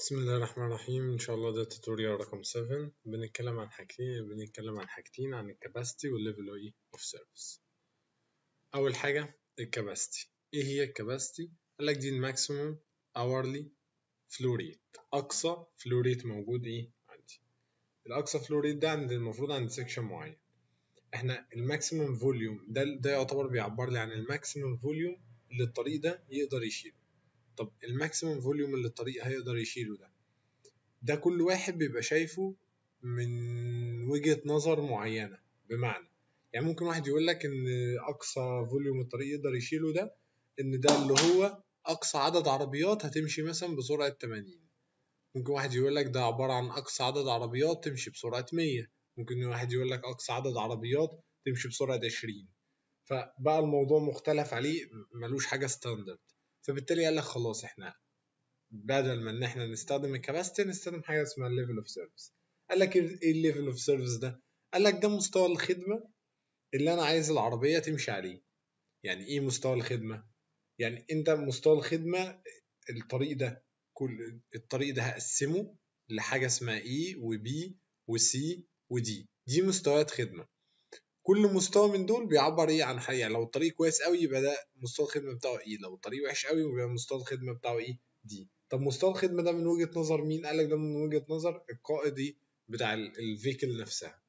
بسم الله الرحمن الرحيم إن شاء الله ده توتوريال رقم 7 بنتكلم عن حاجتين بنتكلم عن حاجتين عن الكاباسيتي والليفل ايه اوف سيرفيس أول حاجة الكاباسيتي إيه هي الكاباسيتي؟ قال لك دي الماكسيموم اورلي فلو ريت أقصى فلو ريت موجود إيه عندي الأقصى فلو ريت ده عند المفروض عند سيكشن معين إحنا الماكسيموم فوليوم ده ده يعتبر بيعبر لي عن الماكسيموم فوليوم اللي الطريق ده يقدر يشيله طب الماكسيمم فوليوم اللي الطريق هيقدر يشيله ده ده كل واحد بيبقى شايفه من وجهة نظر معينة بمعنى يعني ممكن واحد يقول لك ان اقصى فوليوم الطريق يقدر يشيله ده ان ده اللي هو اقصى عدد عربيات هتمشي مثلا بسرعة 80 ممكن واحد يقول لك ده عبارة عن اقصى عدد عربيات تمشي بسرعة 100 ممكن واحد يقول لك اقصى عدد عربيات تمشي بسرعة 20 فبقى الموضوع مختلف عليه ملوش حاجة ستاندرد فبالتالي قال لك خلاص احنا بدل ما ان احنا نستخدم الكباستي نستخدم حاجه اسمها الليفل اوف سيرفيس قال لك ايه الليفل اوف سيرفيس ده قال لك ده مستوى الخدمه اللي انا عايز العربيه تمشي عليه يعني ايه مستوى الخدمه يعني انت مستوى الخدمه الطريق ده كل الطريق ده هقسمه لحاجه اسمها اي وبي وسي ودي دي مستويات خدمه كل مستوى من دول بيعبر ايه عن حاجه يعني لو الطريق كويس قوي يبقى ده مستوى الخدمه بتاعه ايه لو الطريق وحش قوي يبقى مستوى الخدمه بتاعه ايه دي طب مستوى الخدمه ده من وجهه نظر مين قال لك ده من وجهه نظر القائد ايه بتاع الفيكل نفسها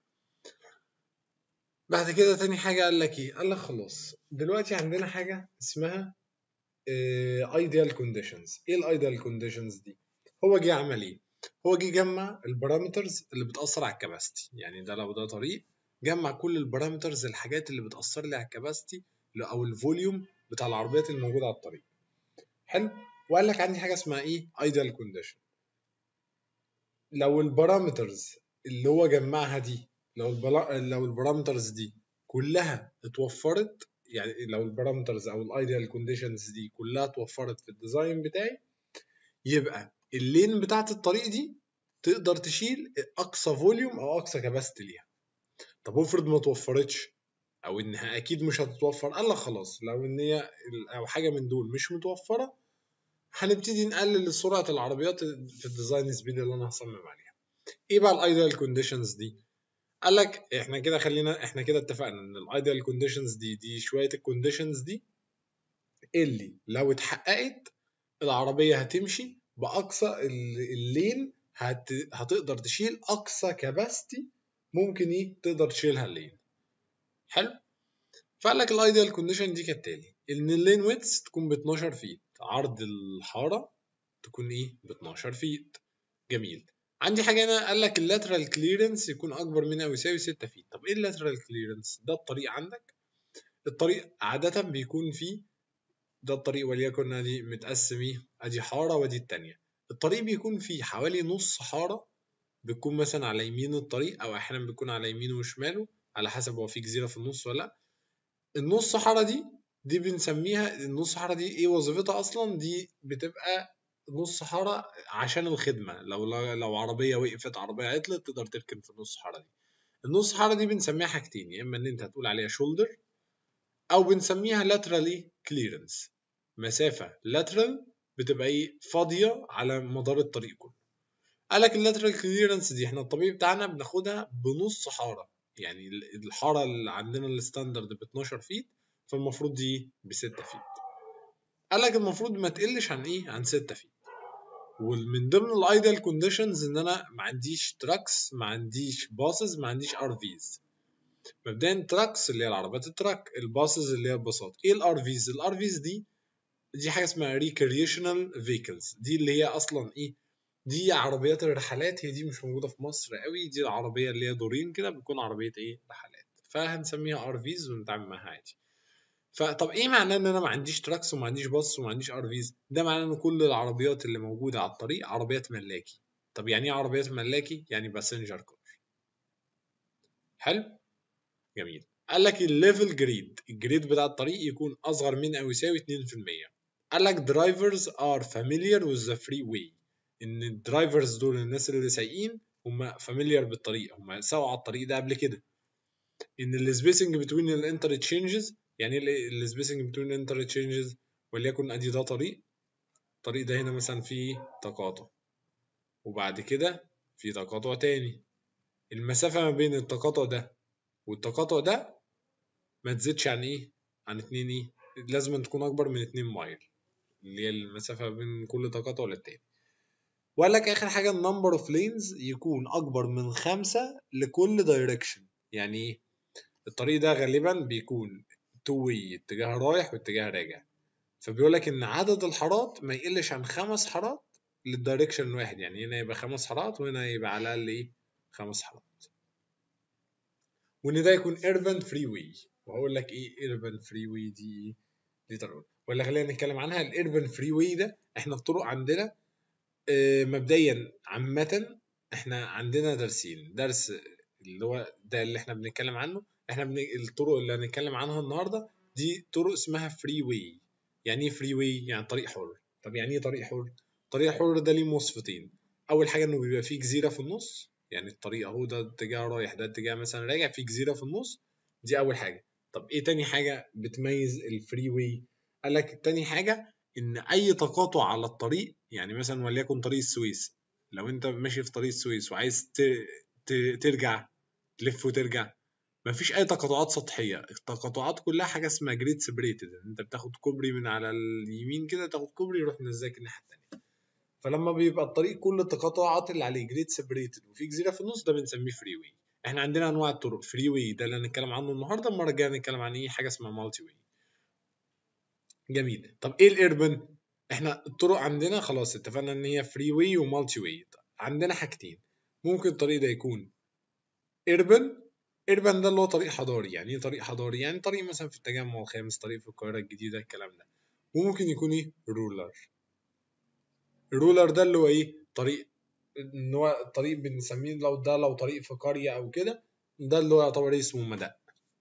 بعد كده تاني حاجه قال لك ايه قال لك خلاص دلوقتي عندنا حاجه اسمها ايديال كونديشنز ايه الايديال كونديشنز دي هو جه عمل ايه هو جه جمع البارامترز اللي بتاثر على الكباستي يعني ده لو ده طريق جمع كل البارامترز الحاجات اللي بتأثر لي على الكباستي أو الفوليوم بتاع العربيات اللي موجودة على الطريق حلو وقال لك عندي حاجة اسمها إيه ايديال كونديشن لو البارامترز اللي هو جمعها دي لو البلا... لو البارامترز دي كلها اتوفرت يعني لو البارامترز او الايديال كونديشنز دي كلها اتوفرت في الديزاين بتاعي يبقى اللين بتاعت الطريق دي تقدر تشيل اقصى فوليوم او اقصى كباستي ليها طب افرض ما توفرتش او انها اكيد مش هتتوفر قال لك خلاص لو ان هي او حاجه من دول مش متوفره هنبتدي نقلل سرعه العربيات في الديزاين سبيد اللي انا هصمم عليها ايه بقى الايديال كونديشنز دي قال لك احنا كده خلينا احنا كده اتفقنا ان الايديال كونديشنز دي دي شويه الكونديشنز دي اللي لو اتحققت العربيه هتمشي باقصى اللين هت... هتقدر تشيل اقصى كباستي ممكن ايه تقدر تشيلها اللين حلو فقال لك الايديال كونديشن دي كالتالي ان اللين ويتس تكون ب 12 فيت عرض الحاره تكون ايه ب 12 فيت جميل عندي حاجه هنا قال لك اللاترال كليرنس يكون اكبر من او يساوي 6 فيت طب ايه اللاترال كليرنس ده الطريق عندك الطريق عاده بيكون فيه ده الطريق وليكن ادي متقسم ايه ادي حاره وادي التانية الطريق بيكون فيه حوالي نص حاره بتكون مثلا على يمين الطريق او احيانا بيكون على يمينه وشماله على حسب هو في جزيره في النص ولا لا النص حاره دي دي بنسميها النص حاره دي ايه وظيفتها اصلا دي بتبقى نص حاره عشان الخدمه لو لو عربيه وقفت عربيه عطلت تقدر تركن في النص حاره دي النص حاره دي بنسميها حاجتين يا اما ان انت هتقول عليها شولدر او بنسميها laterally clearance مسافه lateral بتبقى ايه فاضيه على مدار الطريق كله قال لك اللاترال كليرنس دي احنا الطبيعي بتاعنا بناخدها بنص حاره يعني الحاره اللي عندنا الستاندرد ب 12 فيت فالمفروض دي ب 6 فيت قال لك المفروض ما تقلش عن ايه عن 6 فيت ومن ضمن الايديال كونديشنز ان انا ما عنديش تراكس ما عنديش باسز ما عنديش ار فيز مبدئيا تراكس اللي هي العربيات التراك الباسز اللي هي الباصات ايه الار فيز الار فيز دي دي حاجه اسمها ريكريشنال فيكلز دي اللي هي اصلا ايه دي عربيات الرحلات هي دي مش موجوده في مصر قوي دي العربيه اللي هي دورين كده بتكون عربيه ايه رحلات فهنسميها ار فيز ونتعامل معاها عادي فطب ايه معناه ان انا ما عنديش تراكس وما عنديش باص وما عنديش ار فيز ده معناه ان كل العربيات اللي موجوده على الطريق عربيات ملاكي طب يعني ايه عربيات ملاكي يعني باسنجر كار حلو جميل قال لك الليفل جريد الجريد بتاع الطريق يكون اصغر من او يساوي 2% قال لك drivers are familiar with the freeway ان الدرايفرز دول الناس اللي سايقين هم فاميليار بالطريق هم ساقوا على الطريق ده قبل كده ان السبيسنج بتوين الانتر تشينجز يعني ايه السبيسنج بتوين الانتر تشينجز وليكن ادي ده طريق الطريق ده هنا مثلا فيه تقاطع وبعد كده في تقاطع تاني المسافة ما بين التقاطع ده والتقاطع ده ما تزيدش عن ايه عن اتنين ايه لازم تكون اكبر من اتنين مايل اللي هي المسافة بين كل تقاطع للتاني وقال لك اخر حاجة النمبر اوف لينز يكون اكبر من خمسة لكل دايركشن يعني ايه الطريق ده غالبا بيكون تو واي اتجاه رايح واتجاه راجع فبيقول لك ان عدد الحارات ما يقلش عن خمس حارات للدايركشن الواحد يعني هنا يبقى خمس حارات وهنا يبقى على الاقل ايه خمس حارات وان ده يكون ايربان فري واي وهقول لك ايه ايربان فري واي دي دي طرق ولا خلينا نتكلم عنها الايربان فري واي ده احنا الطرق عندنا آه، مبدئيا عامة احنا عندنا درسين درس اللي هو ده اللي احنا بنتكلم عنه احنا بن... الطرق اللي هنتكلم عنها النهارده دي طرق اسمها فري واي يعني ايه فري واي يعني طريق حر طب يعني ايه طريق حر طريق حر ده ليه مواصفتين اول حاجه انه بيبقى فيه جزيره في النص يعني الطريق اهو ده اتجاه رايح ده اتجاه مثلا راجع في جزيره في النص دي اول حاجه طب ايه تاني حاجه بتميز الفري واي قال لك تاني حاجه ان اي تقاطع على الطريق يعني مثلا وليكن طريق السويس لو انت ماشي في طريق السويس وعايز ت... ت... ترجع تلف وترجع مفيش اي تقاطعات سطحيه التقاطعات كلها حاجه اسمها جريد سيبريتد انت بتاخد كوبري من على اليمين كده تاخد كوبري يروح منزلك الناحيه التانيه فلما بيبقى الطريق كل التقاطعات اللي عليه جريد سيبريتد وفي جزيره في النص ده بنسميه فري واي احنا عندنا انواع الطرق فري واي ده اللي هنتكلم عنه النهارده المره الجايه هنتكلم عن ايه حاجه اسمها مالتي واي جميل طب ايه الايربن احنا الطرق عندنا خلاص اتفقنا ان هي فري واي ومالتي واي عندنا حاجتين ممكن الطريق ده يكون ايربن ايربن ده اللي هو طريق حضاري يعني ايه طريق حضاري يعني طريق مثلا في التجمع الخامس طريق في القاهره الجديده الكلام ده وممكن يكون ايه رولر الرولر ده اللي هو ايه طريق ان هو طريق بنسميه لو ده لو طريق في قريه او كده ده اللي هو يعتبر اسمه مدى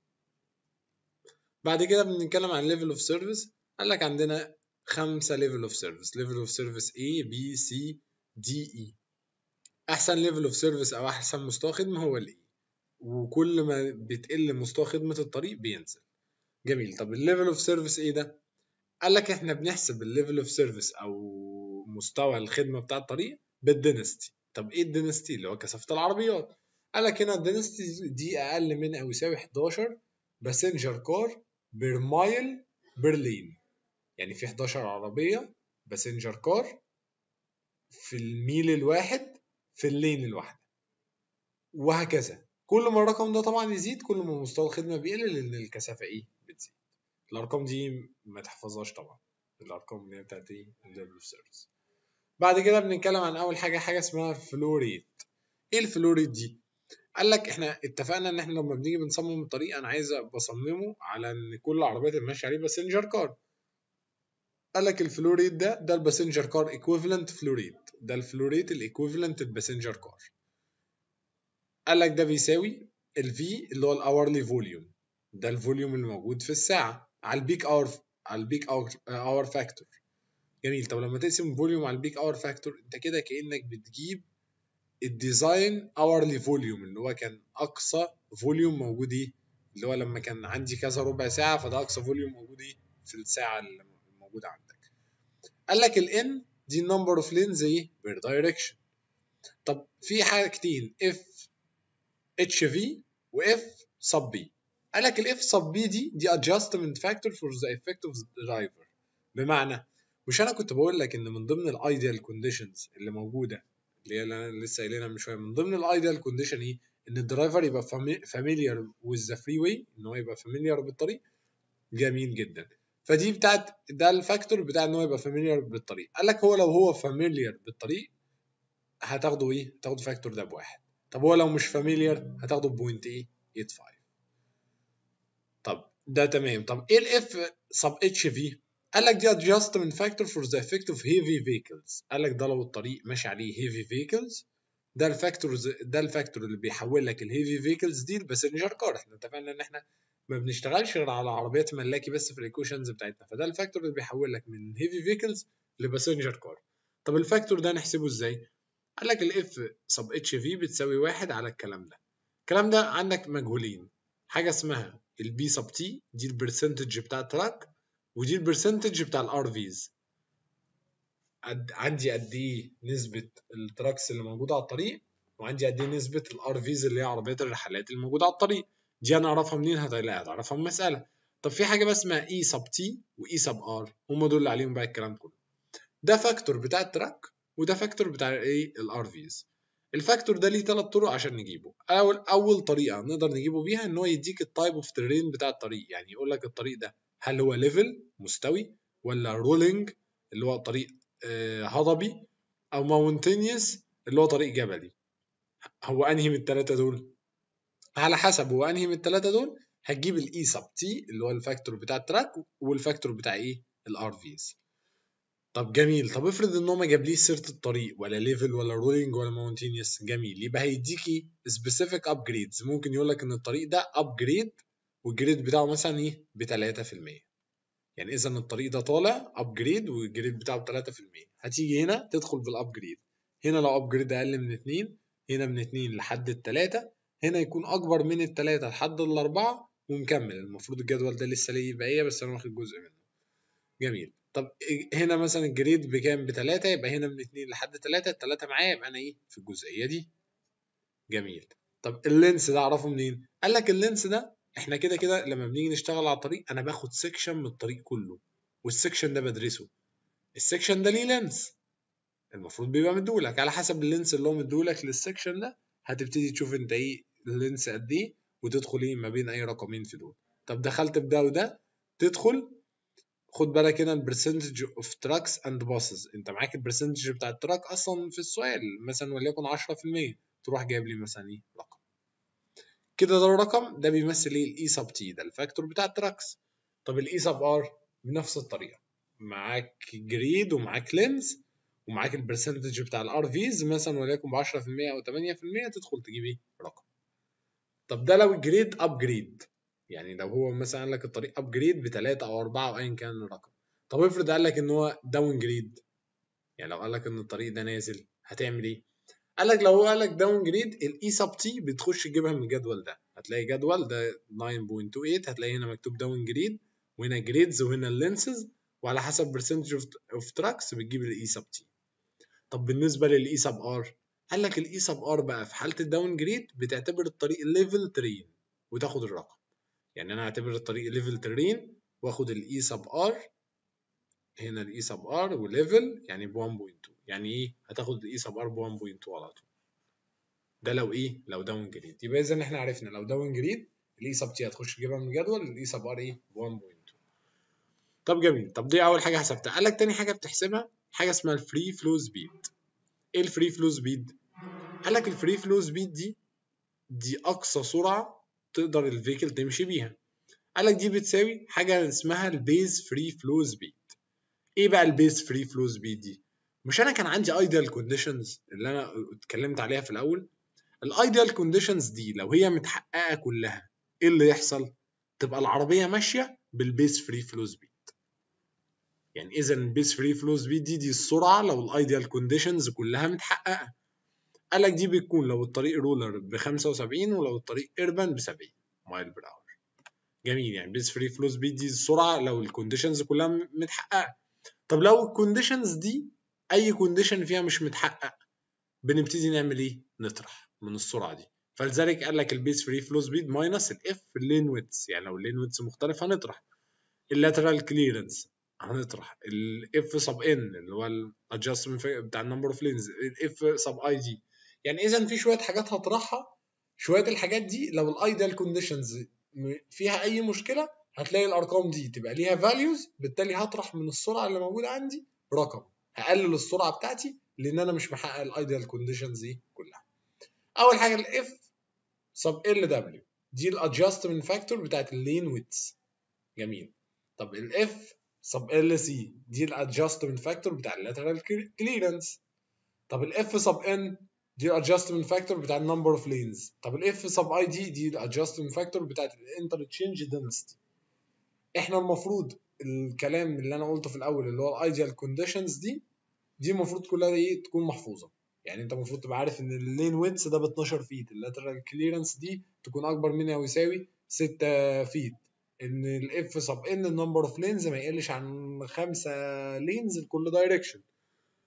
بعد كده بنتكلم عن ليفل اوف سيرفيس قال لك عندنا خمسة ليفل اوف سيرفيس ليفل اوف سيرفيس A B C D E احسن ليفل اوف سيرفيس او احسن مستوى خدمه هو الاي وكل ما بتقل مستوى خدمه الطريق بينزل جميل طب الليفل اوف سيرفيس ايه ده قال لك احنا بنحسب الليفل اوف سيرفيس او مستوى الخدمه بتاع الطريق بالدينستي طب ايه الدينستي اللي هو كثافه العربيات قال لك هنا الدينستي دي اقل من او يساوي 11 باسنجر كار بير مايل بير لين يعني في 11 عربيه باسنجر كار في الميل الواحد في اللين الواحده وهكذا كل ما الرقم ده طبعا يزيد كل ما مستوى الخدمه بيقل لان الكثافه ايه بتزيد الارقام دي ما تحفظهاش طبعا الارقام اللي هي بتاعت ايه الليفل اوف سيرفيس بعد كده بنتكلم عن اول حاجه حاجه اسمها فلو ريت ايه الفلو ريت دي قال لك احنا اتفقنا ان احنا لما بنيجي بنصمم الطريق انا عايز بصممه على ان كل العربيات اللي ماشيه عليه باسنجر كار قال لك الفلو ريت ده ده الباسنجر كار ايكويفالنت فلو ريت ده الفلو ريت الايكويفالنت الباسنجر كار قال لك ده بيساوي الفي اللي هو الاورلي فوليوم ده الفوليوم اللي موجود في الساعه على البيك اور على البيك اور فاكتور جميل طب لما تقسم فوليوم على البيك اور فاكتور انت كده كانك بتجيب الديزاين اورلي فوليوم اللي هو كان اقصى فوليوم موجود ايه اللي هو لما كان عندي كذا ربع ساعه فده اقصى فوليوم موجود ايه في الساعه اللي موجوده عندك قال لك الان دي النمبر اوف لينز ايه بير دايركشن طب في حاجتين اف اتش في واف سب بي قال لك الاف سب بي دي دي adjustment factor for the effect of the driver بمعنى مش انا كنت بقول لك ان من ضمن الايديال كونديشنز اللي موجوده اللي هي اللي انا لسه قايلينها من شويه من ضمن الايديال كونديشن ايه ان الدرايفر يبقى فاميليار with the freeway ان هو يبقى فاميليار بالطريق جميل جدا فدي بتاعت ده الفاكتور بتاع ان هو يبقى فاميليار بالطريق قال لك هو لو هو فاميليار بالطريق هتاخده ايه هتاخده فاكتور ده بواحد طب هو لو مش فاميليار هتاخده بوينت ايه 85 طب ده تمام طب ايه الاف سب اتش في قال لك دي adjustment factor for the effect of heavy vehicles قال لك ده لو الطريق ماشي عليه heavy vehicles ده الفاكتور ده الفاكتور اللي بيحول لك الهيفي فيكلز دي لباسنجر كار احنا اتفقنا ان احنا ما بنشتغلش غير على عربيات ملاكي بس في الايكويشنز بتاعتنا فده الفاكتور اللي بيحول لك من هيفي فيكلز لباسنجر كار طب الفاكتور ده نحسبه ازاي قال لك الاف سب اتش في بتساوي واحد على الكلام ده الكلام ده عندك مجهولين حاجه اسمها البي سب تي دي البرسنتج بتاع التراك ودي البرسنتج بتاع الار فيز قد عندي قد ايه نسبه التراكس اللي موجوده على الطريق وعندي قد ايه نسبه الار فيز اللي هي عربيات الرحلات اللي موجوده على الطريق دي انا اعرفها منين هتلاقيها هتعرفها من مساله طب في حاجه بقى اسمها اي سب تي واي سب ار هم دول اللي عليهم بقى الكلام كله ده فاكتور بتاع التراك وده فاكتور بتاع الايه الار فيز الفاكتور ده ليه ثلاث طرق عشان نجيبه اول اول طريقه نقدر نجيبه بيها ان هو يديك التايب اوف ترين بتاع الطريق يعني يقول لك الطريق ده هل هو ليفل مستوي ولا رولينج اللي هو طريق آه هضبي او ماونتينيوس اللي هو طريق جبلي هو انهي من الثلاثه دول على حسب هو انهي من الثلاثه دول هتجيب الاي سب تي اللي هو الفاكتور بتاع التراك والفاكتور بتاع ايه الار فيز طب جميل طب افرض ان هو ما جابليش سيره الطريق ولا ليفل ولا رولينج ولا ماونتينيوس جميل يبقى هيديكي سبيسيفيك ابجريدز ممكن يقول لك ان الطريق ده ابجريد والجريد بتاعه مثلا ايه ب 3% يعني اذا الطريق ده طالع ابجريد والجريد بتاعه ب 3% هتيجي هنا تدخل بالابجريد هنا لو ابجريد اقل من 2 هنا من 2 لحد الثلاثة هنا يكون اكبر من الثلاثة لحد الاربعة ومكمل المفروض الجدول ده لسه ليه بقيه بس انا واخد جزء منه جميل طب هنا مثلا الجريد بكام بتلاتة يبقى هنا من اتنين لحد تلاتة التلاتة معايا يبقى انا ايه في الجزئية دي جميل طب اللينس ده اعرفه منين قال لك اللينس ده احنا كده كده لما بنيجي نشتغل على الطريق انا باخد سيكشن من الطريق كله والسيكشن ده بدرسه السيكشن ده ليه لينس المفروض بيبقى مدولك على حسب اللينس اللي هو مدولك للسيكشن ده هتبتدي تشوف انت ايه اللينس قد ايه وتدخل ايه ما بين اي رقمين في دول طب دخلت بده وده تدخل خد بالك هنا البرسنتج اوف تراكس اند باسز انت معاك البرسنتج بتاع التراك اصلا في السؤال مثلا وليكن 10% تروح جايب لي مثلا ايه رقم كده ده الرقم ده بيمثل ايه الاي سب تي ده الفاكتور بتاع التراكس طب الاي سب ار بنفس الطريقه معاك جريد ومعاك لينز ومعاك البرسنتج بتاع الار فيز مثلا وليكن ب 10% او 8% تدخل تجيب ايه رقم طب ده لو الجريد ابجريد يعني لو هو مثلا قال لك الطريق ابجريد بثلاثه او اربعه او ايا كان الرقم طب افرض قال لك ان هو داون جريد يعني لو قال لك ان الطريق ده نازل هتعمل ايه؟ قال لك لو هو قال لك داون جريد الاي سب تي بتخش تجيبها من الجدول ده هتلاقي جدول ده 9.28 هتلاقي هنا مكتوب داون جريد وهنا جريدز وهنا اللينسز وعلى حسب برسنتج اوف تراكس بتجيب الاي سب تي طب بالنسبه للاي سب ار قال لك الاي سب ار بقى في حاله الداون جريد بتعتبر الطريق ليفل ترين وتاخد الرقم يعني انا اعتبر الطريق ليفل ترين واخد الاي سب ار هنا الاي سب ار وليفل يعني ب 1.2 يعني ايه هتاخد الاي سب ار ب 1.2 على طول ده لو ايه لو داون جريد يبقى اذا احنا عرفنا لو داون جريد الاي سب تي هتخش تجيبها من الجدول الاي سب ار ايه ب 1.2 طب جميل طب دي اول حاجه حسبتها قال لك تاني حاجه بتحسبها حاجه اسمها الفري فلو سبيد ايه الفري فلو سبيد قال لك الفري فلو سبيد دي دي اقصى سرعه تقدر الفيكل تمشي بيها قال لك دي بتساوي حاجه اسمها البيز فري فلو سبيد ايه بقى البيز فري فلو سبيد دي مش انا كان عندي ايديال كونديشنز اللي انا اتكلمت عليها في الاول الايديال كونديشنز دي لو هي متحققه كلها ايه اللي يحصل تبقى العربيه ماشيه بالبيز فري فلو سبيد يعني اذا البيز فري فلو سبيد دي دي السرعه لو الايديال كونديشنز كلها متحققه قال لك دي بتكون لو الطريق رولر ب 75 ولو الطريق ايربان ب 70 مايل بير اور جميل يعني بيز فري فلو سبيد دي السرعه لو الكونديشنز كلها متحققه طب لو الكونديشنز دي اي كونديشن فيها مش متحقق بنبتدي نعمل ايه نطرح من السرعه دي فلذلك قال لك البيز فري فلو سبيد ماينس الاف اللين ويتس يعني لو اللين ويتس مختلف هنطرح اللاترال كليرنس هنطرح الاف سب ان اللي هو الادجستمنت بتاع النمبر اوف لينز الاف سب اي دي يعني اذا في شويه حاجات هطرحها شويه الحاجات دي لو الايديال كونديشنز فيها اي مشكله هتلاقي الارقام دي تبقى ليها فاليوز بالتالي هطرح من السرعه اللي موجوده عندي رقم هقلل السرعه بتاعتي لان انا مش محقق الايديال كونديشنز دي كلها اول حاجه الاف سب ال دبليو دي الادجستمنت فاكتور بتاعت اللين ويتس جميل طب الاف سب ال سي دي الادجستمنت فاكتور بتاع اللاترال كليرنس طب الاف سب ان دي الادجستمنت فاكتور بتاع النمبر اوف لينز طب الاف سب اي دي دي الادجستمنت فاكتور بتاعت الانترتشينج دنسيتي احنا المفروض الكلام اللي انا قلته في الاول اللي هو الايديال كونديشنز دي دي المفروض كلها ايه تكون محفوظه يعني انت المفروض تبقى عارف ان اللين ويتس ده ب 12 فيت اللاترال كليرنس دي تكون اكبر من او يساوي 6 فيت ان الاف سب ان النمبر اوف لينز ما يقلش عن 5 لينز لكل دايركشن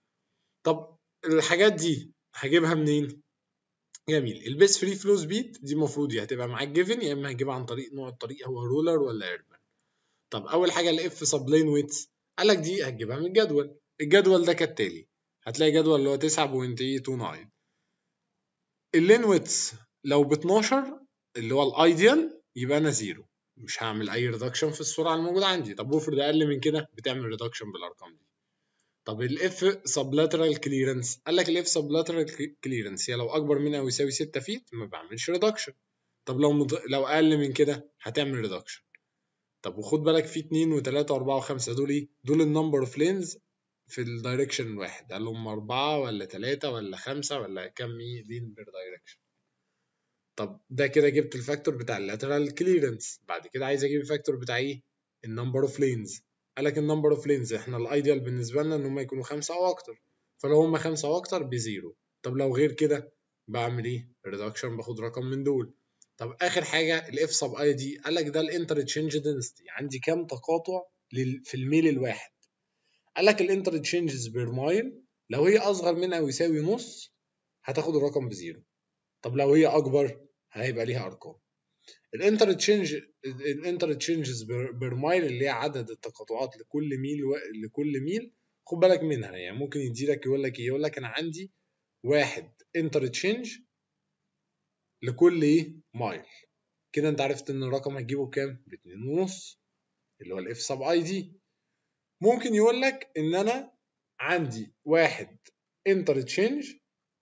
طب الحاجات دي هجيبها منين جميل البيس فري فلو سبيد دي المفروض يا هتبقى معاك جيفن يا اما هتجيبها عن طريق نوع الطريق هو رولر ولا ايربان طب اول حاجه الاف سبلين ويتس قال لك دي هتجيبها من الجدول الجدول ده كالتالي هتلاقي جدول اللي هو 9.29 اللين ويتس لو ب 12 اللي هو الايديال يبقى انا زيرو مش هعمل اي ريدكشن في السرعه الموجوده عندي طب وافرض اقل من كده بتعمل ريدكشن بالارقام دي طب الاف سبلاترال كليرنس قال لك الاف سبلاترال كليرنس هي لو اكبر من او يساوي 6 فيت ما بعملش ريدكشن طب لو مض... لو اقل من كده هتعمل ريدكشن طب وخد بالك في 2 و3 و4 و5 دول ايه دول النمبر اوف لينز في الدايركشن الواحد قال لهم أربعة ولا تلاتة ولا خمسة ولا كم لين بير دايركشن طب ده كده جبت الفاكتور بتاع اللاترال كليرنس بعد كده عايز اجيب الفاكتور بتاع ايه النمبر اوف لينز قال لك النمبر اوف لينز احنا الايديال بالنسبه لنا ان هم يكونوا خمسه او اكتر فلو هم خمسه او اكتر بزيرو طب لو غير كده بعمل ايه ريدكشن باخد رقم من دول طب اخر حاجه الاف سب اي دي قال لك ده الانترتشينج دنسيتي عندي كام تقاطع في الميل الواحد قال لك الانترتشينجز بير مايل لو هي اصغر من او يساوي نص هتاخد الرقم بزيرو طب لو هي اكبر هيبقى ليها ارقام الانترتشينج الانترتشينجز بير مايل اللي هي عدد التقاطعات لكل ميل و... لكل ميل خد بالك منها يعني ممكن يديلك يقول لك ايه يقول لك انا عندي واحد انترتشينج لكل ايه مايل كده انت عرفت ان الرقم هتجيبه بكام باتنين ونص اللي هو الاف سب اي دي ممكن يقول لك ان انا عندي واحد انترتشينج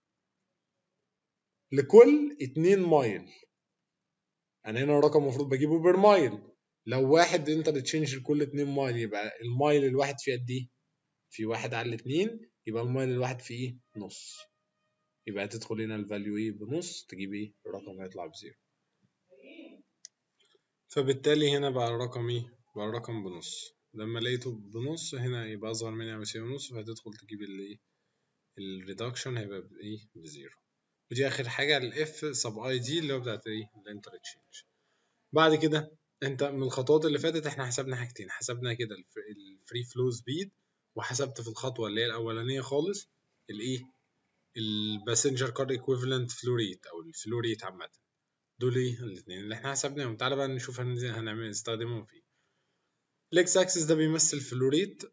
لكل 2 مايل انا هنا الرقم المفروض بجيبه بير مايل لو واحد انترتشينج لكل 2 مايل يبقى المايل الواحد فيه قد ايه في واحد على الاتنين يبقى المايل الواحد فيه ايه نص يبقى هتدخل هنا الفاليو ايه بنص تجيب ايه الرقم هيطلع بزيرو فبالتالي هنا بقى الرقم ايه بقى الرقم بنص لما لقيته بنص هنا يبقى اصغر من او يساوي نص فهتدخل تجيب الايه الريدكشن هيبقى بايه بزيرو ودي اخر حاجه الاف سب اي دي اللي هو بتاعت ايه الانترتشينج بعد كده انت من الخطوات اللي فاتت احنا حسبنا حاجتين حسبنا كده الفري فلو سبيد وحسبت في الخطوه اللي هي الاولانيه خالص الايه الباسنجر كار ايكويفالنت فلو ريت او الفلو ريت عامه دول ايه الاثنين اللي احنا حسبناهم تعالى بقى نشوف هنعمل نستخدمهم في الاكس اكسس ده بيمثل فلو ريت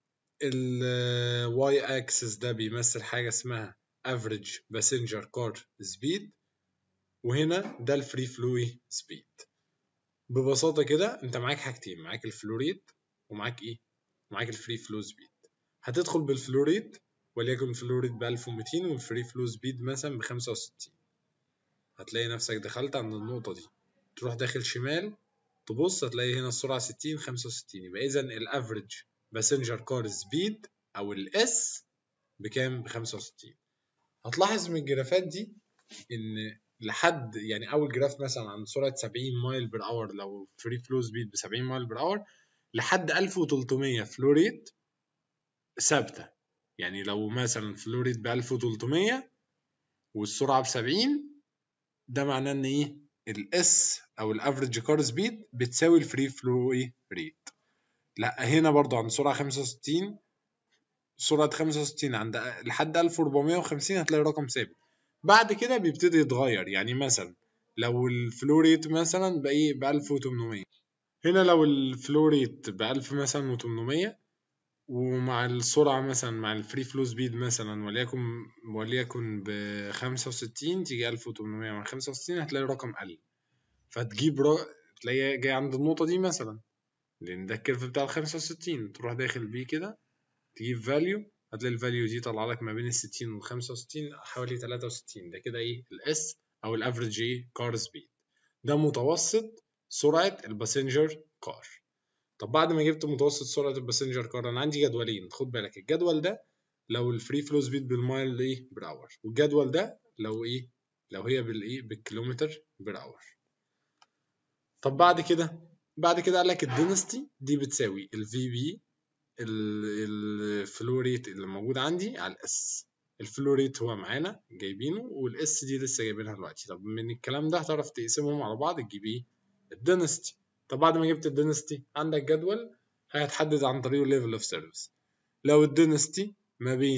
الواي اكسس ده بيمثل حاجه اسمها average passenger car speed وهنا ده الفري فلو سبيد ببساطة كده انت معاك حاجتين معاك الفلو ريت ومعاك ايه معاك الفري فلو سبيد هتدخل بالفلو ريت وليكن الفلو ريت ب 1200 والفري فلو سبيد مثلا ب 65 هتلاقي نفسك دخلت عند النقطة دي تروح داخل شمال تبص هتلاقي هنا السرعة 60 65 يبقى إذا الافريج باسنجر كار سبيد أو الاس بكام؟ ب 65 هتلاحظ من الجرافات دي إن لحد يعني أول جراف مثلا عند سرعة 70 مايل بر اور لو فري فلو سبيد ب 70 مايل بر اور لحد 1300 فلو ريت ثابتة يعني لو مثلا فلو ريت ب 1300 والسرعة ب 70 ده معناه إن إيه؟ الاس او الافريج كار سبيد بتساوي الفري فلو ايه ريت لا هنا برضو عند سرعه 65 سرعه 65 عند لحد 1450 هتلاقي رقم ثابت بعد كده بيبتدي يتغير يعني مثلا لو الفلو ريت مثلا بايه ب 1800 هنا لو الفلو ريت ب 1000 مثلا و800 ومع السرعة مثلا مع الفري فلو سبيد مثلا وليكن وليكن ب 65 تيجي 1800 مع 65 هتلاقي الرقم قل فتجيب را... تلاقيه جاي عند النقطة دي مثلا لأن ده الكيرف بتاع ال 65 تروح داخل بيه كده تجيب فاليو هتلاقي الفاليو دي طالعة لك ما بين ال 60 وال 65 حوالي 63 ده كده ايه الاس أو الافريج ايه كار سبيد ده متوسط سرعة الباسنجر كار طب بعد ما جبت متوسط سرعة الباسنجر كار أنا عندي جدولين خد بالك الجدول ده لو الفري فلو سبيد بالمايل ايه بر اور والجدول ده لو ايه لو هي بالايه بالكيلومتر بر اور طب بعد كده بعد كده قال لك الدينستي دي بتساوي الفي بي الفلو ريت اللي موجود عندي على الاس الفلو ريت هو معانا جايبينه والاس دي لسه جايبينها دلوقتي طب من الكلام ده هتعرف تقسمهم على بعض تجيب ايه الدينستي طب بعد ما جبت الدينستي عندك جدول هيتحدد عن طريقه ليفل اوف سيرفيس لو الدينستي ما بين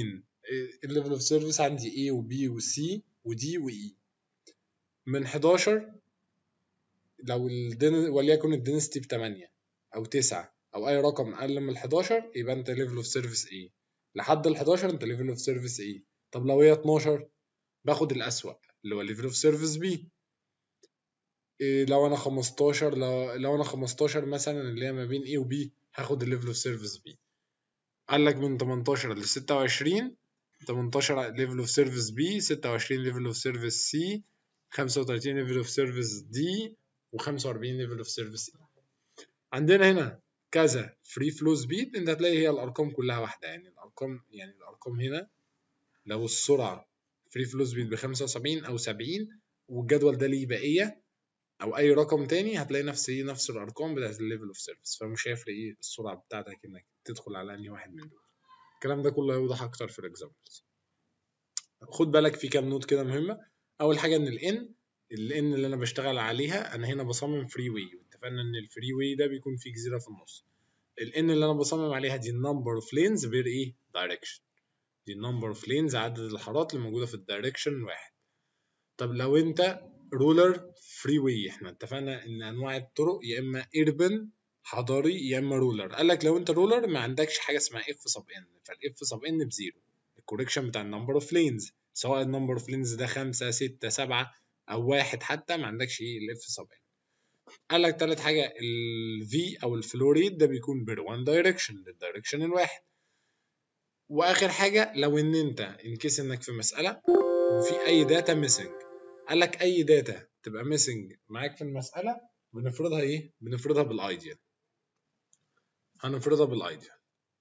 الليفل اوف سيرفيس عندي A و B و C و D و E من 11 لو الدن... وليكن الدنستي ب 8 او 9 او اي رقم اقل من ال 11 يبقى انت ليفل اوف سيرفيس A لحد ال 11 انت ليفل اوف سيرفيس A طب لو هي 12 باخد الأسوأ اللي هو ليفل اوف سيرفيس B إيه لو انا 15 لو, لو انا 15 مثلا اللي هي ما بين A و B هاخد الليفل اوف سيرفيس B قال لك من 18 ل 26 18 ليفل اوف سيرفيس B 26 ليفل اوف سيرفيس C 35 ليفل اوف سيرفيس D و45 ليفل اوف سيرفيس E عندنا هنا كذا فري فلو سبيد انت هتلاقي هي الارقام كلها واحده يعني الارقام يعني الارقام هنا لو السرعه فري فلو سبيد ب 75 او 70 والجدول ده ليه بقيه او اي رقم تاني هتلاقي نفس ايه نفس الارقام بتاعت الليفل اوف سيرفيس فمش هيفرق ايه السرعه بتاعتك انك تدخل على انهي واحد من دول الكلام ده كله هيوضح اكتر في الاكزامبلز خد بالك في كام نوت كده مهمه اول حاجه ان الان الان اللي انا بشتغل عليها انا هنا بصمم فري واي واتفقنا ان الفري واي ده بيكون فيه جزيره في النص الان اللي انا بصمم عليها دي النمبر اوف لينز بير ايه دايركشن دي النمبر اوف لينز عدد الحارات اللي موجوده في الدايركشن واحد طب لو انت رولر فري واي احنا اتفقنا ان انواع الطرق يا اما ايربن حضاري يا اما رولر قال لك لو انت رولر ما عندكش حاجه اسمها اف سب ان فالاف سب ان بزيرو الكوريكشن بتاع النمبر اوف لينز سواء النمبر اوف لينز ده خمسة ستة سبعة أو واحد حتى ما عندكش ايه الاف سب ان قال لك تالت حاجة ال V أو الفلوريت ده بيكون بير وان دايركشن للدايركشن الواحد وآخر حاجة لو إن أنت إن كيس إنك في مسألة وفي أي داتا ميسنج قال لك أي داتا تبقى ميسنج معاك في المسألة بنفرضها إيه؟ بنفرضها بالأيديال هنفرضها بالأيديال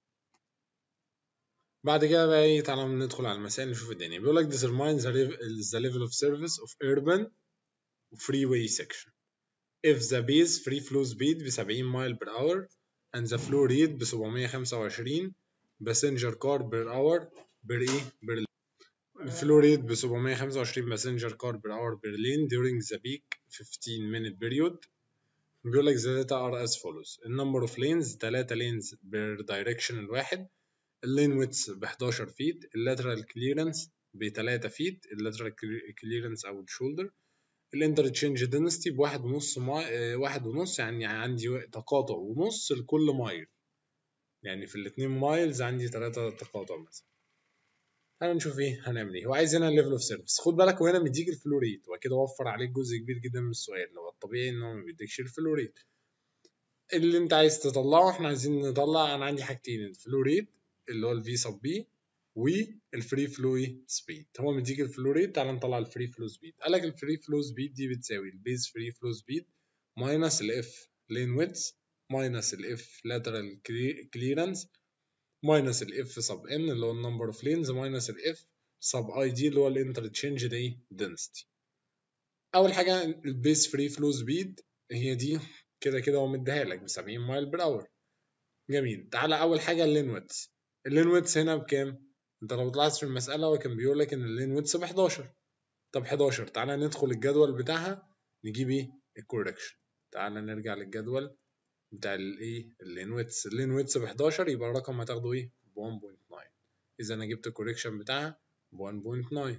بعد كده بقى ايه تعالى ندخل على المسائل نشوف الدنيا بيقول لك determine the level of service of urban freeway section if the base free flow speed ب 70 مايل per hour and the flow rate ب 725 passenger car per hour per ايه per الفلو ريت ب 725 passenger car per hour per lane during the peak 15 minute period بيقول لك the data are as follows the number of lanes 3 lanes per direction الواحد اللين ويتس ب 11 فيت اللاترال كليرنس ب 3 فيت اللاترال كليرنس او الشولدر الانترتشينج دينستي بواحد ونص ماي... واحد ونص يعني عندي تقاطع ونص لكل مايل يعني في الاتنين مايلز عندي تلاتة تقاطع مثلا تعالى نشوف ايه هنعمل ايه هو عايز هنا الليفل اوف سيرفيس خد بالك وهنا مديك الفلو ريت وكده وفر عليك جزء كبير جدا من السؤال لو الطبيعي ان هو ما بيديكش الفلو ريت اللي انت عايز تطلعه احنا عايزين نطلع انا عندي حاجتين الفلو ريت اللي هو الفي سب بي والفري فلو سبيد هو مديك الفلو ريت تعالى نطلع الفري فلو سبيد قال لك الفري فلو سبيد دي بتساوي البيز فري فلو سبيد ماينس الاف لين ويدث ماينس الاف لاترال كليرنس ماينس الاف سب ان اللي هو النمبر اوف لينز ماينس الاف سب اي دي اللي هو الانترتشينج دي دنسيتي اول حاجه البيز فري فلو سبيد هي دي كده كده هو مديها لك ب 70 مايل بير اور جميل تعالى اول حاجه اللين ويدث اللين ويدث هنا بكام انت لو طلعت في المساله هو كان بيقول لك ان اللين ويدث ب 11 طب 11 تعالى ندخل الجدول بتاعها نجيب ايه الكوركشن تعالى نرجع للجدول بتاع الايه اللين ويدث اللين ويدث ب 11 يبقى الرقم هتاخده ايه ب 1.9 اذا انا جبت الكوركشن بتاعها ب 1.9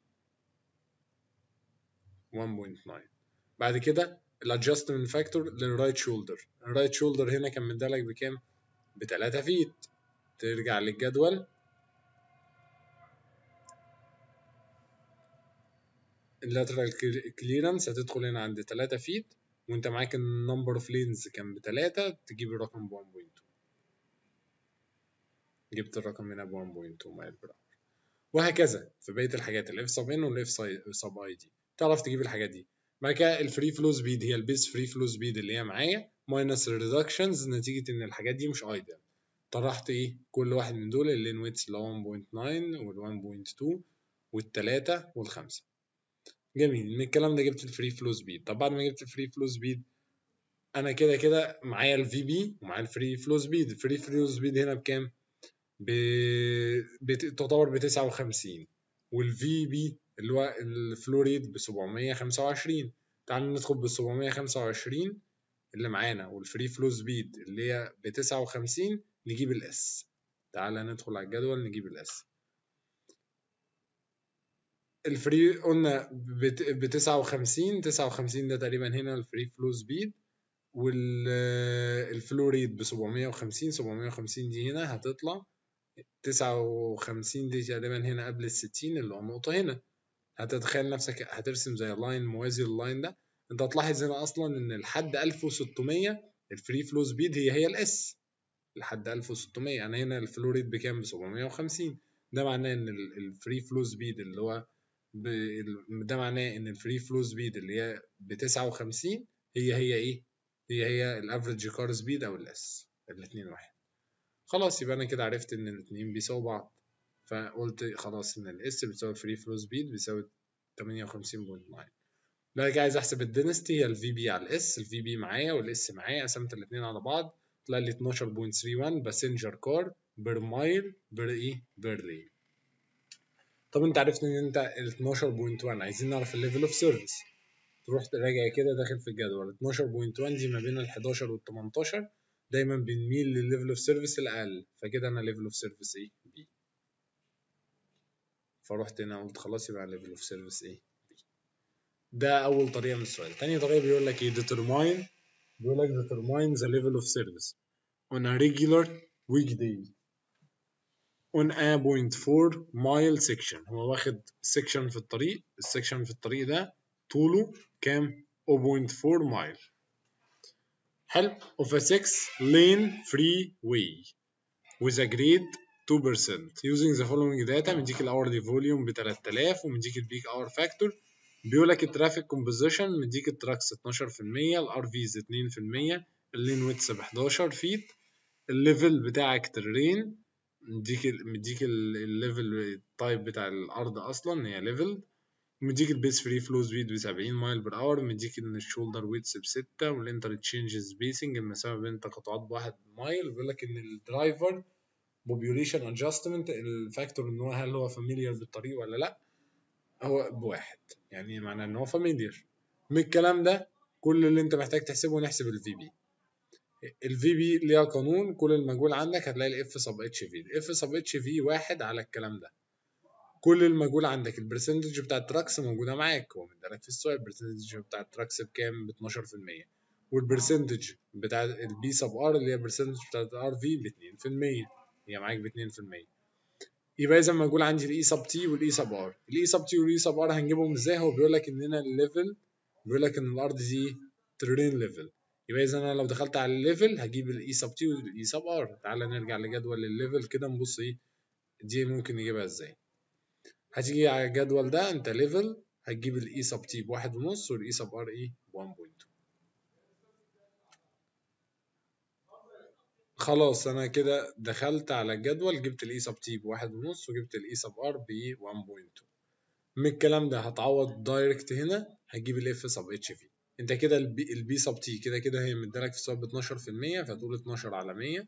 1.9 بعد كده الادجستمنت فاكتور للرايت شولدر الرايت شولدر هنا كان مدالك بكام ب 3 فيت ترجع للجدول اللاترال كليرنس هتدخل هنا عند 3 فيت وانت معاك النمبر اوف لينز كان بتلاتة تجيب الرقم ب 1.2 جبت الرقم هنا ب 1.2 مايل بر وهكذا في بقيه الحاجات الاف سب ان والاف سب اي دي تعرف تجيب الحاجات دي بعد كده الفري فلو سبيد هي البيس فري فلو سبيد اللي هي معايا ماينس الريدكشنز نتيجه ان الحاجات دي مش ايدل طرحت ايه كل واحد من دول اللين ويتس اللي هو 1.9 وال 1.2 والتلاتة والخمسة جميل من الكلام ده جبت الفري فلو سبيد طب بعد ما جبت الفري فلو سبيد انا كده كده معايا الفي بي ومعايا الفري فلو سبيد الفري فلو سبيد هنا بكام ب... بت... تعتبر ب 59 والفي بي اللي هو الفلو ريت ب 725 تعال ندخل ب 725 اللي معانا والفري فلو سبيد اللي هي ب 59 نجيب الاس تعال ندخل على الجدول نجيب الاس الفري قلنا ب 59 59 ده تقريبا هنا الفري فلو سبيد والفلو ريت ب 750 750 دي هنا هتطلع 59 دي تقريبا هنا قبل ال 60 اللي هو النقطة هنا هتتخيل نفسك هترسم زي لاين موازي لللاين ده انت هتلاحظ هنا اصلا ان لحد 1600 الفري فلو سبيد هي هي الاس لحد 1600 انا هنا الفلو ريت بكام ب 750 ده معناه ان الفري فلو سبيد اللي هو ب... ده معناه ان الفري فلو سبيد اللي هي ب 59 هي هي ايه هي هي الافريج كار سبيد او الاس الاثنين واحد خلاص يبقى انا كده عرفت ان الاثنين بيساووا بعض فقلت خلاص ان الاس بتساوي الفري فلو سبيد بيساوي 58.9 بعد كده عايز احسب الدنستي هي الفي بي على الاس الفي بي معايا والاس معايا قسمت الاثنين على بعض طلع لي 12.31 باسنجر كار بير مايل بير ايه بير لين طب انت عرفت ان انت ال 12.1 عايزين نعرف الليفل اوف سيرفيس تروح تراجع كده داخل في الجدول 12.1 دي ما بين ال 11 وال 18 دايما بنميل للليفل اوف سيرفيس الاقل فكده انا ليفل اوف سيرفيس ايه بي فرحت هنا قلت خلاص يبقى ليفل اوف سيرفيس ايه بي ده اول طريقه من السؤال تاني طريقه بيقول لك ايه determine بيقول لك determine the level of service on a regular weekday on a point four mile section هو واخد section في الطريق السكشن في الطريق ده طوله كام 0.4 مايل حلو of a 6 lane freeway with a grade 2% using the following data مديك الاورلي فوليوم ب 3000 ومديك البيك اور فاكتور بيقول لك الترافيك كومبوزيشن مديك التراكس 12% الار فيز 2% اللين ويتس ب 11 فيت الليفل بتاعك ترين مديك مديك الليفل التايب بتاع الارض اصلا هي ليفل مديك البيس فري فلو سبيد ب 70 مايل بر اور مديك ان الشولدر ويتس ب 6 والانتر تشينج سبيسنج المسافه بين التقاطعات بواحد مايل بيقول لك ان الدرايفر بوبيوليشن ادجستمنت الفاكتور ان هو هل هو فاميليار بالطريق ولا لا هو بواحد يعني معناه ان هو فاميليار من الكلام ده كل اللي انت محتاج تحسبه نحسب الفي بي الفي بي ليها قانون كل المجهول عندك هتلاقي الاف سب اتش في الاف سب اتش في واحد على الكلام ده كل المجهول عندك البرسنتج بتاع التراكس موجوده معاك هو مدالك في السؤال البرسنتج بتاع التراكس بكام ب 12% والبرسنتج بتاع البي سب ار اللي هي البرسنتج بتاع الار في ب 2% هي معاك ب 2% يبقى اذا موجود عندي الاي سب تي والاي سب ار الاي سب تي والاي سب ار هنجيبهم ازاي هو بيقول لك ان هنا الليفل بيقول لك ان الارض دي ترين ليفل يبقى اذا انا لو دخلت على الليفل هجيب الاي سب تي والاي سب ار تعالى نرجع لجدول الليفل كده نبص ايه دي ممكن نجيبها ازاي هتيجي على الجدول ده انت ليفل هتجيب الاي سب تي بواحد ونص والاي سب ار ايه ب 1.2 خلاص انا كده دخلت على الجدول جبت الاي سب تي بواحد ونص وجبت الاي سب ار ب 1.2 من الكلام ده هتعوض دايركت هنا هتجيب الاف سب اتش في انت كده البي, البي سب تي كده كده هي مدالك في السؤال ب 12% فتقول 12 على 100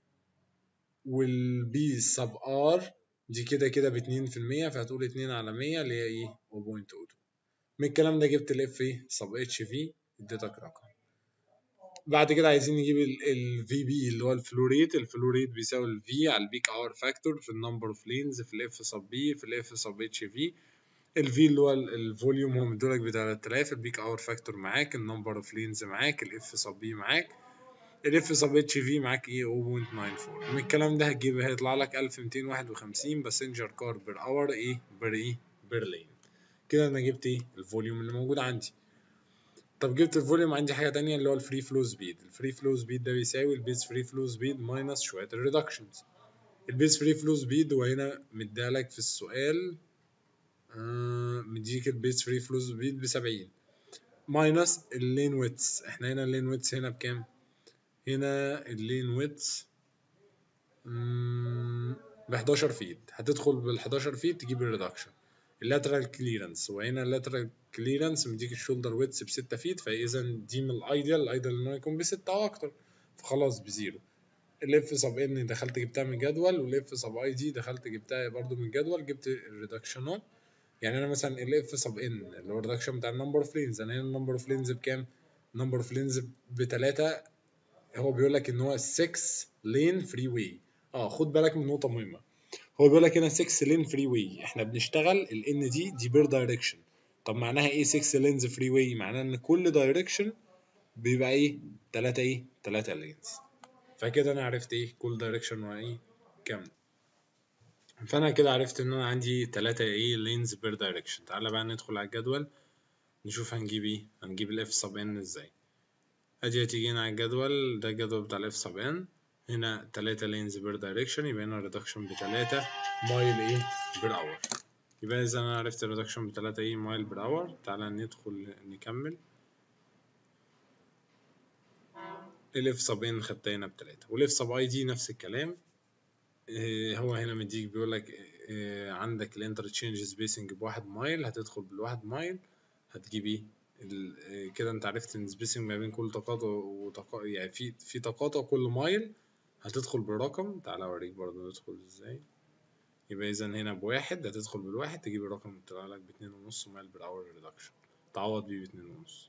والبي سب ار دي كده كده ب 2% فهتقول 2 على 100 اللي هي ايه 0.02 من الكلام ده جبت الاف ايه سب اتش في اديتك رقم بعد كده عايزين نجيب الفي بي اللي هو الفلوريت الفلوريت بيساوي الفي على البيك اور فاكتور في النمبر اوف لينز في الاف سب بي في الاف سب اتش في الفي اللي هو الفوليوم هو مدولك ب 3000 البيك اور فاكتور معاك النمبر اوف لينز معاك الاف سب بي معاك الاف سب اتش في معاك ايه 0.94 من الكلام ده هتجيب هيطلع لك 1251 باسنجر كار بير اور ايه بير ايه بير لين كده انا جبت ايه الفوليوم اللي موجود عندي طب جبت الفوليوم عندي حاجه تانية اللي هو الفري فلو سبيد الفري فلو سبيد ده بيساوي البيز فري فلو سبيد ماينس شويه الريدكشنز البيز فري فلو سبيد هو هنا مديلك في السؤال آه مديك البيز فري فلو سبيد ب 70 ماينس اللين ويتس احنا هنا اللين ويتس هنا بكام هنا اللين ويتس ب 11 فيت هتدخل بال 11 فيت تجيب الريدكشن اللاترال كليرنس وهنا اللاترال كليرنس مديك الشولدر ويتس ب 6 فيت فاذا دي من الايديال الايديال ان هو يكون ب 6 او اكتر فخلاص بزيرو الاف سب ان دخلت جبتها من جدول والاف سب اي دي دخلت جبتها برضو من جدول جبت الريدكشنات يعني انا مثلا الاف سب ان اللي هو الريدكشن بتاع النمبر اوف لينز انا هنا النمبر اوف لينز بكام؟ النمبر اوف لينز بتلاتة هو بيقول لك ان هو 6 لين فري واي اه خد بالك من نقطه مهمه هو بيقول لك هنا 6 لين فري واي احنا بنشتغل الان دي دي بير دايركشن طب معناها ايه 6 لينز فري واي معناها ان كل دايركشن بيبقى ايه 3 ايه 3 لينز فكده انا عرفت ايه كل دايركشن وايه كام فانا كده عرفت ان انا عندي 3 ايه لينز بير دايركشن تعالى بقى ندخل على الجدول نشوف هنجيب ايه هنجيب الاف سب ان ازاي ادي هتيجينا على الجدول ده الجدول بتاع الاف سب ان هنا 3 لينز بير دايركشن يبقى هنا ريدكشن ب 3 مايل ايه بير اور يبقى اذا انا عرفت الريدكشن ب 3 ايه مايل بير اور تعالى ندخل نكمل الاف سب ان خدتها هنا ب 3 والاف سب اي دي نفس الكلام إيه هو هنا مديك بيقول لك إيه عندك الانترتشينج سبيسنج بواحد مايل هتدخل بالواحد مايل هتجيب ايه كده انت عرفت ان سبيسنج ما بين كل تقاطع وتقاطع يعني في في تقاطع كل مايل هتدخل بالرقم تعالى اوريك برضه ندخل ازاي يبقى اذا هنا بواحد هتدخل بالواحد تجيب الرقم يطلع لك باتنين ونص مايل بالاور ريدكشن تعوض بيه باتنين ونص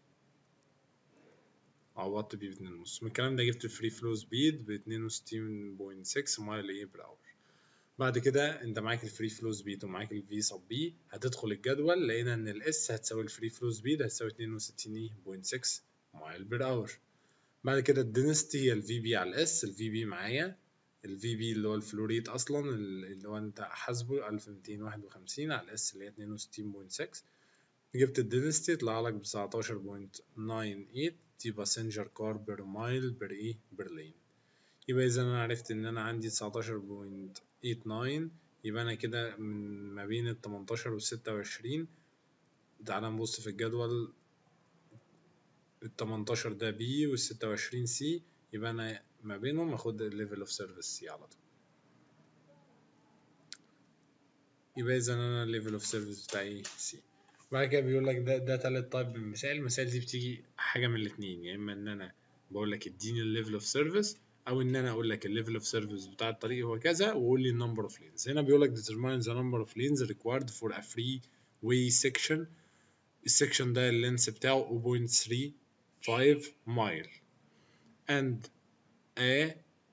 عوضت بيه باتنين ونص من الكلام ده جبت الفري فلو سبيد باتنين وستين بوينت سكس مايل ايه بالاور بعد كده انت معاك الفري فلو سبيد ومعاك الفي سب بي هتدخل الجدول لقينا ان الاس هتساوي الفري فلو سبيد هتساوي 62.6 مايل بير اور بعد كده الدنستي هي الفي بي على الاس الفي بي معايا الفي بي اللي هو الفلوريت اصلا اللي هو انت حاسبه 1251 على الاس اللي هي 62.6 جبت الدنستي يطلع لك ب 19.98 دي باسنجر كار بير مايل بير ايه بير لين يبقى اذا انا عرفت ان انا عندي 19.89 يبقى انا كده من ما بين ال 18 وال 26 تعالى نبص في الجدول ال 18 ده بي وال 26 سي يبقى انا ما بينهم اخد الليفل اوف سيرفيس سي على طول يبقى اذا انا الليفل اوف سيرفيس بتاعي سي بعد كده بيقول لك ده ده تالت تايب من المسائل المسائل دي بتيجي حاجه من الاتنين يا يعني اما ان انا بقول لك اديني الليفل اوف سيرفيس او ان انا اقول لك الليفل اوف سيرفيس بتاع الطريق هو كذا وقول لي النمبر اوف لينز هنا بيقول لك determine the number of lanes required for a free way section السكشن ده اللينس بتاعه 0.35 مايل and a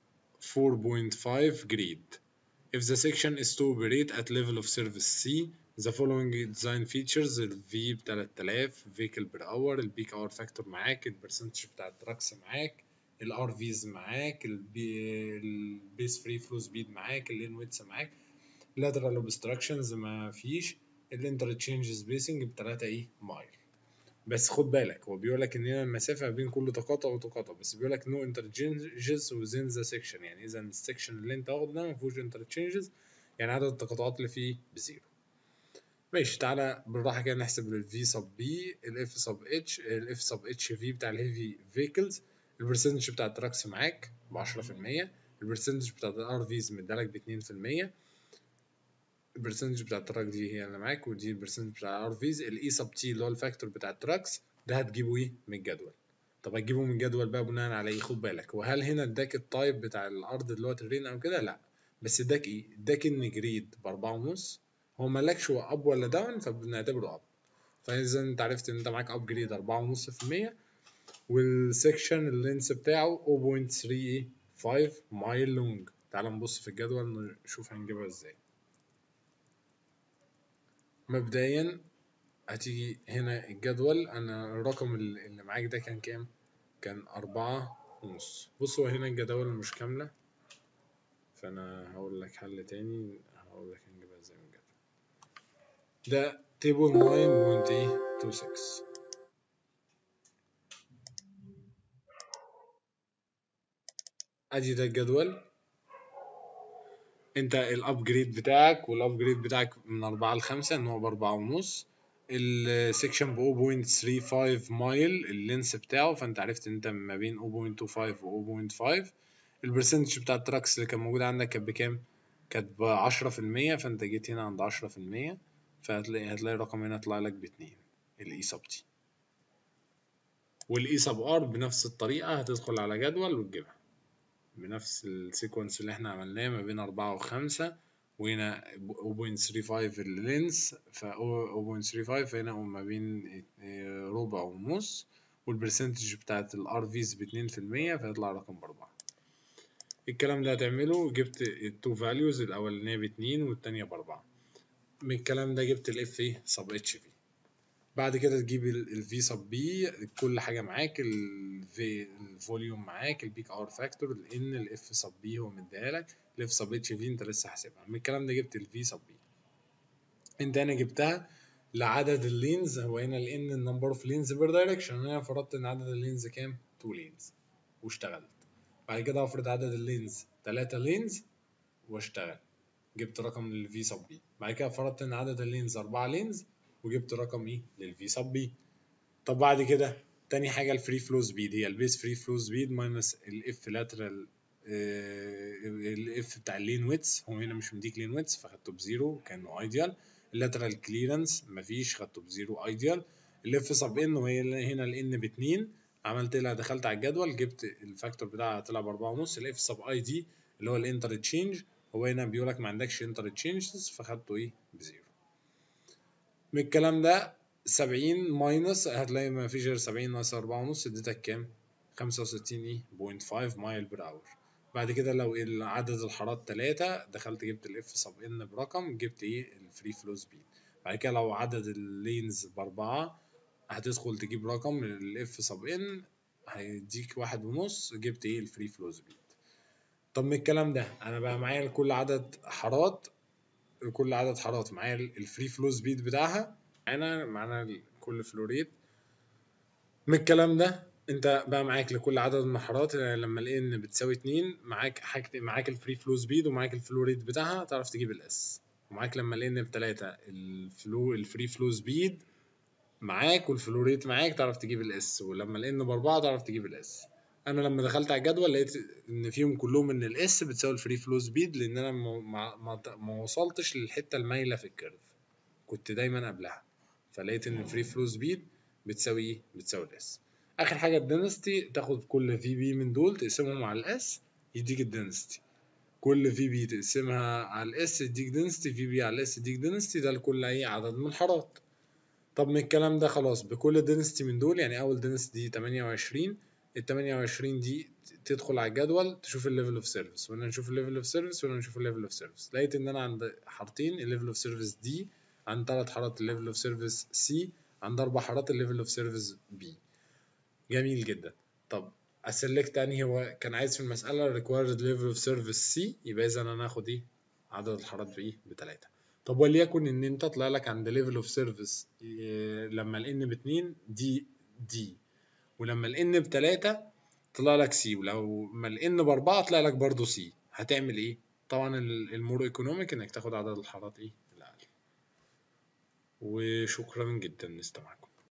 4.5 grid if the section is to operate at level of service C the following design features ال V ب 3000 vehicle per hour ال peak hour factor معاك ال percentage بتاع التراكس معاك الار فيز معاك البيس فري فلو سبيد معاك اللين ويتس معاك lateral obstructions ما فيش الانترتشينج سبيسنج ب 3 ايه مايل بس خد بالك هو بيقول لك ان هنا المسافه بين كل تقاطع وتقاطع بس بيقول لك نو انترتشينجز within ذا سيكشن يعني اذا السكشن اللي انت واخده ده ما فيهوش انترتشينجز يعني عدد التقاطعات اللي فيه بزيرو ماشي تعالى بالراحه كده نحسب الفي سب بي الاف سب اتش الاف سب اتش في بتاع الهيفي فيكلز البرسنتج بتاع التراكس معاك ب 10% البرسنتج بتاع الار فيز مدالك ب 2% البرسنتج بتاع التراك دي هي اللي معاك ودي البرسنتج بتاع الار فيز الاي سب تي اللي هو الفاكتور بتاع التراكس ده هتجيبه ايه من الجدول طب هتجيبه من الجدول بقى بناء على ايه خد بالك وهل هنا اداك التايب بتاع الارض اللي هو ترين او كده لا بس اداك ايه اداك ان جريد باربعة ونص هو مالكش هو اب ولا داون فبنعتبره اب فاذا انت عرفت ان انت معاك اب جريد أربعة ونص في المية والسكشن اللينس بتاعه 0.35 مايل لونج تعال نبص في الجدول نشوف هنجيبها ازاي مبدئيا هتيجي هنا الجدول انا الرقم اللي معاك ده كان كام كان أربعة ونص بص هو هنا الجداول مش كاملة فانا هقول لك حل تاني هقول لك هنجيبها ازاي من الجدول ده تيبل 9.26 ادي ده الجدول انت الابجريد بتاعك والابجريد بتاعك من أربعة لخمسة ان هو بأربعة ونص السكشن ب 0.35 مايل اللينس بتاعه فانت عرفت ان انت ما بين 0.25 و 0.5 البرسنتج بتاع التراكس اللي كان موجود عندك كانت بكام؟ كانت ب 10% فانت جيت هنا عند 10% فهتلاقي هتلاقي الرقم هنا طلع لك باتنين الاي سب تي والاي سب ار بنفس الطريقة هتدخل على جدول وتجيبها بنفس السيكونس اللي احنا عملناه ما بين أربعة وخمسة وهنا 0.35 اللينس ف 0.35 فهنا ما بين ربع ونص والبرسنتج بتاعت الار فيز ب 2% فيطلع رقم بأربعة الكلام ده هتعمله جبت التو فاليوز الاولانيه باتنين والتانيه باربعه من الكلام ده جبت الاف ايه سب اتش في بعد كده تجيب الفي سب بي كل حاجه معاك الفي الفوليوم معاك البيك اور فاكتور الان الاف سب بي هو مديها لك الاف سب اتش في انت لسه حاسبها من الكلام ده جبت الفي سب بي انت هنا جبتها لعدد اللينز هو هنا الان النمبر اوف لينز بير دايركشن انا فرضت ان عدد اللينز كام 2 لينز واشتغلت بعد كده هفرض عدد اللينز 3 لينز واشتغل جبت رقم للفي سب بي بعد كده فرضت ان عدد اللينز 4 لينز وجبت رقم ايه للفي سب بي طب بعد كده تاني حاجة الفري فلو سبيد هي البيس فري فلو سبيد ماينس الاف لاترال الاف بتاع اللين ويتس هو هنا مش مديك لين ويتس فخدته بزيرو كانه ايديال اللاترال كليرنس مفيش خدته بزيرو ايديال الاف سب ان وهي هنا الان باتنين عملت لها دخلت على الجدول جبت الفاكتور بتاعها طلع باربعة ونص الاف سب اي دي اللي هو الانتر تشينج هو هنا بيقول لك ما عندكش انتر تشينجز فخدته ايه بزيرو من الكلام ده 70 ماينس هتلاقي ما فيش غير 70 ناقص 4 ونص اديتك كام 65 ايه بوينت 5 مايل بير اور بعد كده لو عدد الحارات 3 دخلت جبت الاف سب ان برقم جبت ايه الفري فلو سبيد بعد كده لو عدد اللينز باربعة هتدخل تجيب رقم الاف سب ان هيديك واحد ونص جبت ايه الفري فلو سبيد طب من الكلام ده انا بقى معايا لكل عدد حارات كل عدد حارات معايا الفري فلو سبيد بتاعها معانا معانا كل فلوريت من الكلام ده انت بقى معاك لكل عدد من الحارات لما الان بتساوي اتنين معاك حاجة معاك الفري فلو سبيد ومعاك الفلو ريت بتاعها تعرف تجيب الاس ومعاك لما الان بتلاتة الفلو الفري فلو سبيد معاك والفلو ريت معاك تعرف تجيب الاس ولما الان باربعة تعرف تجيب الاس انا لما دخلت على الجدول لقيت ان فيهم كلهم ان الاس بتساوي الفري فلو سبيد لان انا ما, ما, ما وصلتش للحته المايله في الكيرف كنت دايما قبلها فلقيت ان الفري فلو سبيد بتساوي ايه بتساوي الاس اخر حاجه الدنستي تاخد كل في بي من دول تقسمهم على الاس يديك الدنستي كل في بي تقسمها على الاس يديك دنستي في بي على الاس يديك دنستي ده لكل اي عدد من الحارات طب من الكلام ده خلاص بكل دنستي من دول يعني اول دنستي دي 28 ال 28 دي تدخل على الجدول تشوف الليفل اوف سيرفيس وانا نشوف الليفل اوف سيرفيس وانا نشوف الليفل اوف سيرفيس لقيت ان انا عند حارتين الليفل اوف سيرفيس دي عند ثلاث حارات الليفل اوف سيرفيس سي عند اربع حارات الليفل اوف سيرفيس بي جميل جدا طب اسلكت انهي هو كان عايز في المساله required level of service C يبقى اذا انا هاخد ايه عدد الحارات بايه بتلاتة طب وليكن ان انت طلع لك عند level of service لما ال n باتنين دي دي ولما ال n بتلاتة طلع لك سي ولو ما ال n باربعة طلع لك برضه سي هتعمل ايه طبعا المور ايكونوميك انك تاخد عدد الحارات ايه الاقل وشكرا جدا لاستماعكم